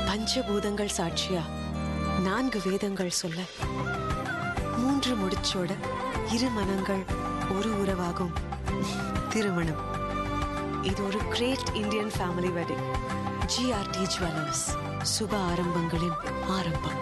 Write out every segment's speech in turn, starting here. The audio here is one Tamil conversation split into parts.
பஞ்சபூதங்கள் சாட்சியா நான்கு வேதங்கள் சொல்ல மூன்று முடிச்சோட இரு மனங்கள் ஒரு உறவாகும் திருமணம் இது ஒரு great Indian family wedding GRT jewellers சுப ஆரம்பங்களின் ஆரம்பம்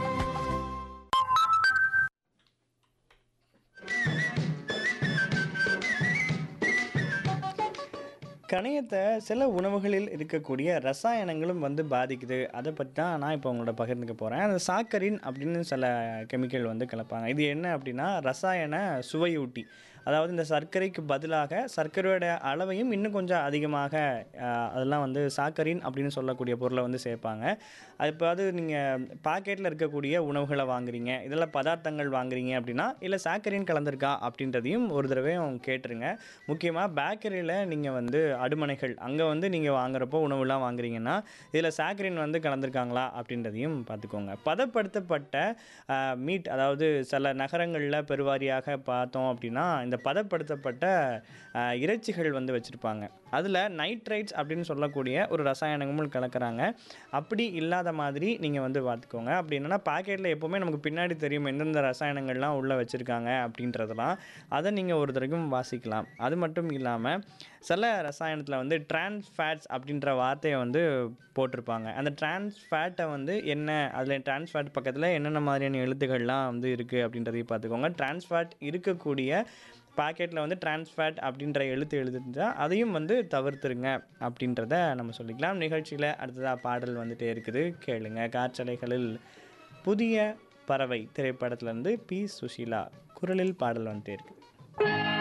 கணையத்தை சில உணவுகளில் இருக்கக்கூடிய ரசாயனங்களும் வந்து பாதிக்குது அதை பற்றி தான் நான் இப்போ உங்களோட பகிர்ந்துக்க போகிறேன் அந்த சாக்கரின் அப்படின்னு சில கெமிக்கல் வந்து கலப்பாங்க இது என்ன அப்படின்னா ரசாயன சுவையூட்டி அதாவது இந்த சர்க்கரைக்கு பதிலாக சர்க்கரையோட அளவையும் இன்னும் கொஞ்சம் அதிகமாக ஆஹ், அதெல்லாம் வந்து சாக்கரின் அப்படின்னு சொல்லக்கூடிய பொருளை வந்து சேர்ப்பாங்க அது இப்போ அது நீங்கள் பாக்கெட்டில் இருக்கக்கூடிய உணவுகளை வாங்குறீங்க இதெல்லாம் பதார்த்தங்கள் வாங்குறீங்க அப்படின்னா இல்லை சாக்கரின் கலந்திருக்கா அப்படின்றதையும் ஒரு தடவையும் கேட்டுருங்க முக்கியமாக பேக்கரியில் நீங்கள் வந்து அடுமனைகள் அங்கே வந்து நீங்கள் வாங்குறப்போ உணவுலாம் வாங்குறீங்கன்னா இதில் சாக்கரின் வந்து கலந்துருக்காங்களா அப்படின்றதையும் பார்த்துக்கோங்க பதப்படுத்தப்பட்ட மீட் அதாவது சில நகரங்களில் பெருவாரியாக பார்த்தோம் அப்படின்னா இந்த பதப்படுத்தப்பட்ட ஆஹ், இறைச்சிகள் வந்து வச்சுருப்பாங்க அதில் நைட்ரைட்ஸ் அப்படின்னு சொல்லக்கூடிய ஒரு ரசாயனமும் கலக்கிறாங்க அப்படி இல்லாத மாதிரி நீங்கள் வந்து பார்த்துக்கோங்க அப்படி என்னென்னா பாக்கெட்டில் எப்போவுமே நமக்கு பின்னாடி தெரியும் எந்தெந்த ரசாயனங்கள்லாம் உள்ளே வச்சுருக்காங்க அப்படின்றதெல்லாம் அதை நீங்கள் ஒரு தடவைக்கும் வாசிக்கலாம் அது மட்டும் இல்லாமல் சில ரசாயனத்தில் வந்து trans fats அப்படின்ற வார்த்தையை வந்து போட்டிருப்பாங்க அந்த trans fat-அ வந்து என்ன அதில் trans fat பக்கத்தில் என்னென்ன மாதிரியான எழுத்துக்கள்லாம் வந்து இருக்குது அப்படின்றதையும் பார்த்துக்கோங்க trans fat இருக்கக்கூடிய பாக்கெட்டில் வந்து trans fat அப்படின்ற எழுத்து எழுதிருந்தா அதையும் வந்து தவிர்த்துருங்க அப்படின்றத நம்ம சொல்லிக்கலாம் நிகழ்ச்சியில் அடுத்ததாக பாடல் வந்துட்டே இருக்குது கேளுங்க காற்றலைகளில் புதிய பறவை திரைப்படத்துலேருந்து பி சுஷீலா குரலில் பாடல் வந்துட்டே இருக்குது